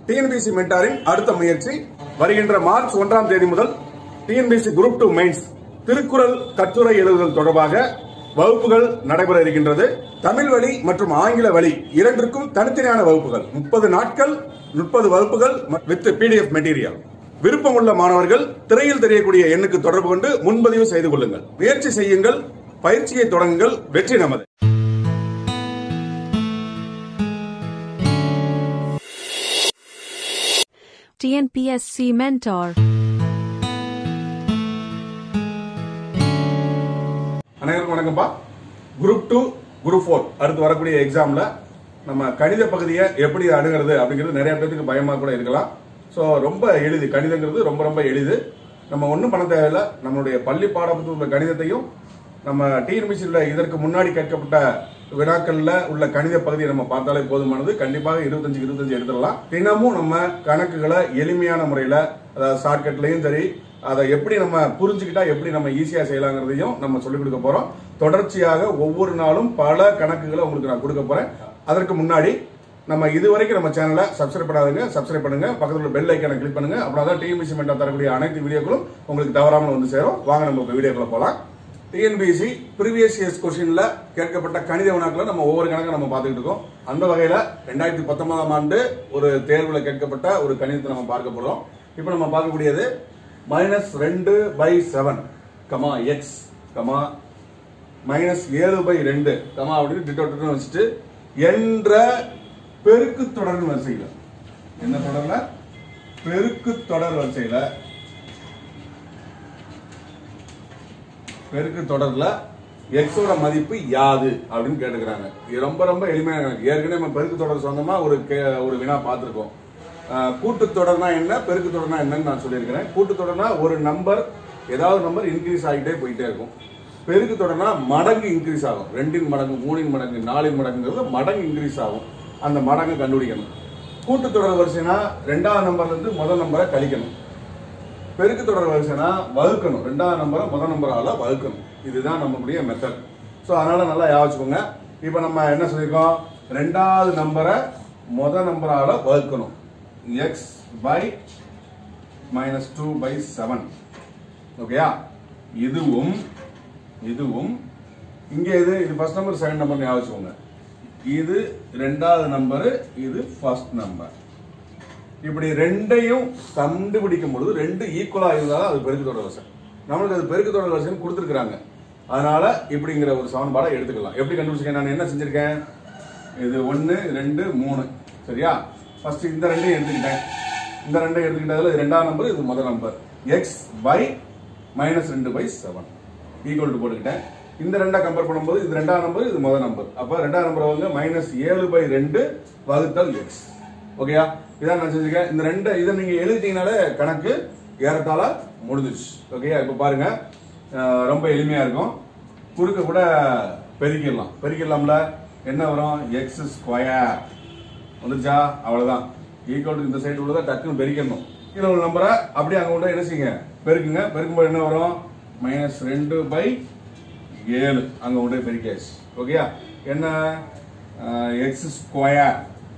TNPSC மென்டாரின் அடுத்த முயற்சி வருகின்ற மார்ச் ஒன்றாம் தேதி முதல் TNPSC group two mains Thirukkural கட்டுரை எழுதுதல் தொடர்பாக வகுப்புகள் நடைபெற இருக்கின்றது தமிழ் வழி மற்றும் ஆங்கில வழி இரண்டிற்கும் தனித்தனியான வகுப்புகள் முப்பது நாட்கள் முப்பது வகுப்புகள் வித் பிடிஎஃப் மெட்டீரியல் விருப்பமுள்ள மாணவர்கள் திரையில் தெரியக்கூடிய எண்ணுக்கு தொடர்பு கொண்டு முன்பதிவு செய்து கொள்ளுங்கள் முயற்சி செய்யுங்கள் பயிற்சியை தொடங்குங்கள் வெற்றி நமது TNPSC Mentor. அனைவருக்கும் வணக்கம்ப்பா குரூப் டூ குரூப் ஃபோர் அடுத்து வரக்கூடிய எக்ஸாம்ல நம்ம கணித பகுதியை எப்படி அணுகிறது அப்படிங்கிறது நிறைய பேருக்கு பயமா கூட இருக்கலாம் ஸோ ரொம்ப எளிது கணிதங்கிறது ரொம்ப ரொம்ப எளிது நம்ம ஒன்றும் பண்ண தேவையில்லை நம்மளுடைய பள்ளி பாடப்புத்தகத்தில் உள்ள கணிதத்தையும் நம்ம டிஎன்பிசியில் இதற்கு முன்னாடி கேட்கப்பட்ட வினாக்கள்ல உள்ள கணித பகுதியை நம்ம பார்த்தாலே போதுமானது கண்டிப்பாக இருபத்தஞ்சு இருபத்தஞ்சு எடுத்துடலாம் தினமும் நம்ம கணக்குகளை எளிமையான முறையில அதாவது ஷார்ட்கட்லயும் சரி அதை எப்படி நம்ம புரிஞ்சுக்கிட்டா எப்படி நம்ம ஈஸியா செய்யலாங்கிறதையும் நம்ம சொல்லிக் கொடுக்க போறோம் தொடர்ச்சியாக ஒவ்வொரு நாளும் பல கணக்குகளை உங்களுக்கு நான் கொடுக்க போறேன் அதற்கு முன்னாடி நம்ம இதுவரைக்கும் நம்ம சேனலை சப்ஸ்கிரைப் பண்ணாதுங்க சப்ஸ்கிரைப் பண்ணுங்க பக்கத்துல உள்ள பெல் ஐக்கானை கிளிக் பண்ணுங்க அப்படின்னா டிஎன்பிசி மென்டா தரக்கூடிய அனைத்து வீடியோக்களும் உங்களுக்கு தவறாமல் வந்து சேரும் வாங்க நம்ம இப்போ வீடியோக்குள்ள போலாம் டிஎன்பிசி ப்ரீவியஸ் இயர்ஸ் கொஸ்டின்ல கேட்கப்பட்ட கணித வினாக்களை நம்ம ஒவ்வொரு கணக்கை நம்ம பார்த்துக்கிட்டு இருக்கோம் அந்த வகையில ரெண்டாயிரத்தி பத்தொன்பதாம் ஆண்டு ஒரு தேர்வுல கேட்கப்பட்ட ஒரு கணிதத்தை நம்ம பார்க்க போறோம் இப்போ நம்ம பார்க்கக்கூடியது மைனஸ் ரெண்டு by seven comma x comma minus ஏழு பை ரெண்டு கமா அப்படின்னு டிட்டோட்டு வச்சுட்டு என்ற பெருக்கு தொடர் வரிசையில என்ன தொடர்ல பெருக்கு தொடர் வரிசையில பெருக்கு தொடர்ல எக்ஸோட மதிப்பு யாது அப்படின்னு கேட்டுக்கிறாங்க இது ரொம்ப ரொம்ப எளிமையான கணக்கு ஏற்கனவே நம்ம பெருக்கு தொடர் சொந்தமா ஒரு கே- ஒரு வினா பார்த்திருக்கோம் கூட்டு தொடர்னா என்ன பெருக்கு தொடர்னா என்னன்னு நான் சொல்லியிருக்கிறேன் கூட்டு தொடர்னா ஒரு நம்பர் ஏதாவது நம்பர் இன்க்ரீஸ் ஆகிட்டே போயிட்டே இருக்கும் பெருக்கு தொடர்னா மடங்கு இன்க்ரீஸ் ஆகும் ரெண்டின் மடங்கு மூணின் மடங்கு நாலின் மடங்குங்கிறது மடங்கு இன்க்ரீஸ் ஆகும் அந்த மடங்கு கண்டுபிடிக்கணும் கூட்டு தொடர் வரிசைனா ரெண்டாவது நம்பர்ல இருந்து முதல் நம்பரை கழிக்கணும் பெருக்கு தொடர் வரிசைனா வகுக்கணும் ரெண்டாவது நம்பரை முதல் நம்பரால வகுக்கணும் இதுதான் நம்மளுடைய மெத்தட் ஸோ அதனால நல்லா ஞாபகம் இப்போ நம்ம என்ன சொல்லியிருக்கோம் ரெண்டாவது நம்பரை முதல் நம்பரால வகுக்கணும் x by minus two by seven ஓகேயா இதுவும் இதுவும் இங்க இது இது ஃபர்ஸ்ட் நம்பர் செகண்ட் நம்பர் ஞாபகம் வச்சுக்கோங்க. இது ரெண்டாவது நம்பர் இது ஃபர்ஸ்ட் நம்பர் இப்படி ரெண்டையும் கண்டுபிடிக்கும் பொழுது ரெண்டு ஈக்குவலா இருந்தாலும் அது பெருக்கு தொடர் வரிசை நம்மளுக்கு அது பெருக்கு தொடர் வரிசைன்னு கொடுத்துருக்காங்க அதனால இப்படிங்கிற ஒரு சமன்பாடை எடுத்துக்கலாம் எப்படி கண்டுபிடிச்சிருக்கேன் நான் என்ன செஞ்சிருக்கேன் இது ஒன்னு ரெண்டு மூணு சரியா ஃபர்ஸ்ட் இந்த ரெண்டையும் எடுத்துக்கிட்டேன் இந்த ரெண்டையும் எடுத்துக்கிட்டதுல இது ரெண்டாம் நம்பர் இது முதல் நம்பர் எக்ஸ் பை மைனஸ் ரெண்டு பை செவன் ஈக்குவல் டு போட்டுக்கிட்டேன் இந்த ரெண்டா கம்பேர் பண்ணும்போது இது ரெண்டாம் நம்பர் இது முதல் நம்பர் அப்ப ரெண்டாம் நம்பர் வந்து மைனஸ் ஏழு பை ரெண்டு வகுத்தல் எக்ஸ் ஓகேயா இதான் நான் செஞ்சிருக்கேன் இந்த ரெண்டு இதை நீங்க எழுதிட்டீங்கனாலே கணக்கு ஏறத்தாழ முடிஞ்சிச்சு ஓகேயா இப்ப பாருங்க அஹ், ரொம்ப எளிமையா இருக்கும் குறுக்க கூட பெருக்கிடலாம் பெருக்கிடலாம்ல என்ன வரும் எக்ஸ் ஸ்கொயர் வந்துருச்சா அவ்வளவுதான் ஈக்குவல் இந்த சைடு உள்ளதை டக்குன்னு பெருக்கணும் கீழே உள்ள நம்பரை அப்படியே அங்க கொண்டு போய் என்ன செய்யுங்க பெருக்குங்க பெருக்கும்போது என்ன வரும் மைனஸ் ரெண்டு பை ஏழு அங்க கொண்டு போய் பெருக்கியாச்சு ஓகேயா என்ன எக்ஸ் ஸ்கொயர்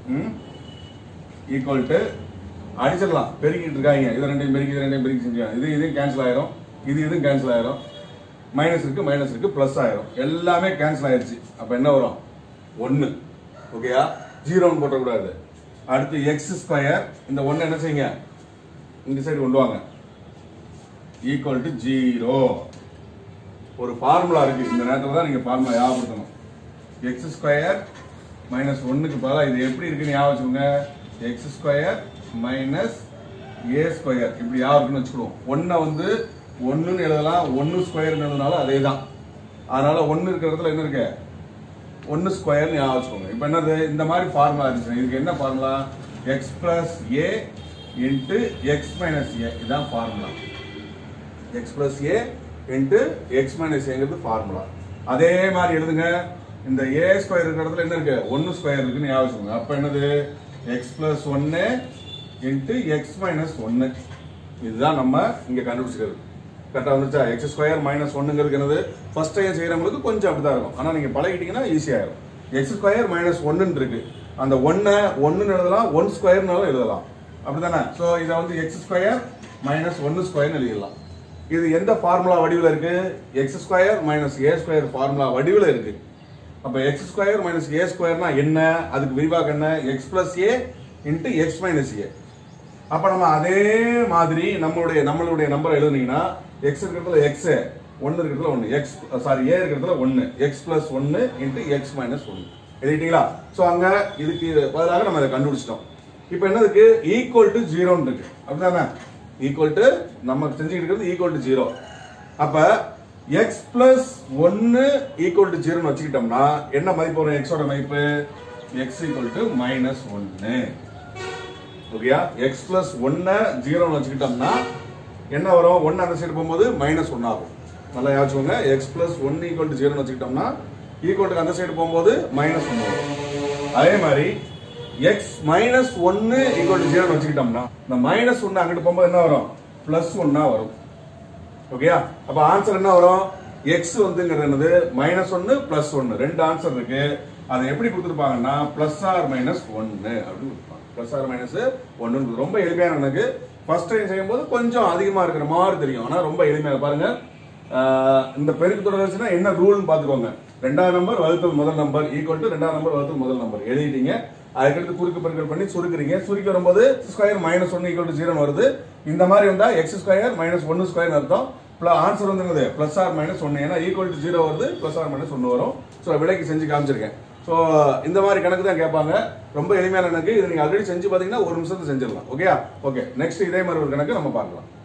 ஈக்குவல் டு அடிச்சிடலாம் பெருக்கிட்டு இருக்காங்க இது ரெண்டையும் பெருக்கி இது ரெண்டையும் பெருக்கி செஞ்சாங்க இது இதுவும் கேன்சல் ஆயிரும் இது இதுவும் கேன்சல் ஆயிரும் மைனஸ் இருக்கு மைனஸ் இருக்கு பிளஸ் ஆயிரும் எல்லாமே கேன்சல் ஆயிருச்சு அப்ப என்ன வரும் ஒன்னு ஓகேயா ஜீரோன்னு போட்டக்கூடாது அடுத்து எக்ஸ் ஸ்கொயர் இந்த ஒன்னு என்ன செய்யுங்க இந்த சைடு கொண்டு வாங்க ஈக்குவல் டு ஜீரோ ஒரு ஃபார்முலா இருக்கு இந்த நேரத்தில் தான் நீங்க ஃபார்முலா ஞாபகப்படுத்தணும் எக்ஸ் ஸ்கொயர் மைனஸ் ஒன்னுக்கு பதிலாக இது எப்படி இருக்குன்னு ஞாபகம் வச்சுக்கோங்க x square minus A square இப்படி ஞாபகம் இருக்குன்னு வச்சுக்கிடுவோம் ஒன்னை வந்து ஒன்றுன்னு எழுதலாம் ஒன்று ஸ்கொயர்னு எழுதினாலும் அதே தான் அதனால ஒன்று இருக்கிற இடத்துல என்ன இருக்கு ஒன்று ஸ்கொயர்னு ஞாபகம் வச்சுக்கோங்க இப்போ என்னது இந்த மாதிரி ஃபார்முலா இருந்துச்சு இதுக்கு என்ன formula x plus A into x minus A இதுதான் formula x plus A into x minus ஏங்கிறது ஃபார்முலா அதே மாதிரி எழுதுங்க இந்த ஏ ஸ்கொயர் இருக்கிற இடத்துல என்ன இருக்கு ஒன்னு ஸ்கொயர் இருக்குன்னு ஞாபகம் வச்சுக்கோங்க. அப்ப என்னது எக்ஸ் பிளஸ் ஒன்னு இன்ட்டு எக்ஸ் மைனஸ் ஒன்னு இதுதான் நம்ம இங்க கண்டுபிடிச்சிக்கிறது கரெக்டா வந்துச்சா எக்ஸ் ஸ்கொயர் மைனஸ் ஒன்னுங்கிறது என்னது ஃபர்ஸ்ட் டைம் செய்யறவங்களுக்கு கொஞ்சம் அப்படிதான் இருக்கும் ஆனா நீங்க பழகிட்டீங்கன்னா ஈஸியாயிரும் எக்ஸ் ஸ்கொயர் மைனஸ் ஒன்னு இருக்கு அந்த ஒன்னை ஒன்னு எழுதலாம் ஒன் ஸ்கொயர்னாலும் எழுதலாம் அப்படிதானே ஸோ இதை வந்து எக்ஸ் ஸ்கொயர் மைனஸ் ஒன்னு ஸ்கொயர்னு எழுதிடலாம் இது எந்த ஃபார்முலா வடிவில் இருக்கு x square minus A square formula வடிவில் இருக்கு அப்ப எக்ஸ் ஸ்கொயர் மைனஸ் ஏ ஸ்கொயர்னா என்ன அதுக்கு விரிவாக என்ன x plus A into x minus A அப்ப நம்ம அதே மாதிரி நம்மளுடைய நம்மளுடைய நம்பர் எழுதுனீங்கன்னா எக்ஸ் இருக்கிறதுல எக்ஸ் ஒன்னு இருக்கிறதுல ஒன்னு எக்ஸ் சாரி ஏ இருக்கிறதுல ஒன்னு எக்ஸ் பிளஸ் ஒன்னு இன்ட்டு எக்ஸ் மைனஸ் ஒன்னு எழுதிட்டீங்களா சோ அங்க இதுக்கு பதிலாக நம்ம இதை கண்டுபிடிச்சிட்டோம் இப்போ என்னதுக்கு ஈக்குவல் டு ஜீரோன்னு இருக்கு அப்படிதானே ஈக்குவல் டு நம்ம செஞ்சுக்கிட்டு இருக்கிறது ஈக்குவல் டு ஜீரோ அப்ப எக்ஸ் பிளஸ் ஒன்னு ஈக்குவல் டு ஜீரோன்னு வச்சுக்கிட்டோம்னா என்ன மதிப்பு வரும் எக்ஸோட மதிப்பு எக்ஸ் ஈக்குவல் டு மைனஸ் ஒன்னு ஓகேயா எக்ஸ் பிளஸ் ஒன்னை ஜீரோன்னு வச்சுக்கிட்டோம்னா என்ன வரும் ஒன்னு அந்த சைடு போகும்போது மைனஸ் ஒன் ஆகும் நல்லா யாச்சுக்கோங்க x plus one equal to ஜீரோன்னு வச்சுக்கிட்டோம்னா ஈக்குவல் டு அந்த சைடு போகும்போது மைனஸ் ஒன் வரும் அதே மாதிரி எக்ஸ் மைனஸ் ஒன்னு ஈக்குவல் டு ஜீரோன்னு வச்சுக்கிட்டோம்னா இந்த மைனஸ் ஒன்னு அங்கிட்டு போகும்போது என்ன வரும் பிளஸ் ஒன்னா வரும் ஓகேயா அப்ப ஆன்சர் என்ன வரும் எக்ஸ் வந்துங்கிறது என்னது மைனஸ் ஒன்னு பிளஸ் ஒன்னு ரெண்டு ஆன்சர் இருக்கு அதை எப்படி கொடுத்துருப்பாங்கன்னா பிளஸ் ஆர் மைனஸ் ஒன்னு அப்படின்னு கொடுப்பாங்க பிளஸ் ஆர் மைனஸ் ஒன்னு ரொம்ப எளிமையான எனக்கு ஃபர்ஸ்ட் டைம் செய்யும்போது கொஞ்சம் அதிகமா இருக்கிற மாதிரி தெரியும் ஆனா ரொம்ப எளிமையா பாருங்க ஆஹ் இந்த பெருக்கு தொடர் வச்சுன்னா என்ன ரூல்னு பாத்துக்கோங்க ரெண்டாவது நம்பர் வகுத்தல் முதல் நம்பர் ஈக்குவல் டு ரெண்டாவது நம்பர் வகுத்தல் முதல் நம்பர் எழுதிட்டீங்க அதுக்கடுத்து குறுக்கு பெருக்கல் பண்ணி சுருக்குறீங்க சுருக்கி வரும்போது square minus one equal to zero வருது இந்த மாதிரி வந்தா எக்ஸ் ஸ்கொயர் மைனஸ் ஒன்னு ஸ்கொயர் அர்த்தம் ஆன்சர் வந்து என்னது பிளஸ் ஆர் மைனஸ் ஒன்னு ஏன்னா ஈக்குவல் டு ஜீரோ வருது பிளஸ் ஆர் மைனஸ் ஒன்னு வரும் ஸோ விலைக்கு செஞ்சு காமிச்சிருக்கேன் ஸோ இந்த மாதிரி கணக்கு தான் கேட்பாங்க ரொம்ப எளிமையான கணக்கு இது நீங்க ஆல்ரெடி செஞ்சு பாத்தீங்கன்னா ஒரு நிமிஷத்துல செஞ்சிடலாம் ஓகேயா ஓகே நெக்ஸ்ட் இதே மாதிரி ஒரு கணக்கு நம்ம பார்க்கலாம்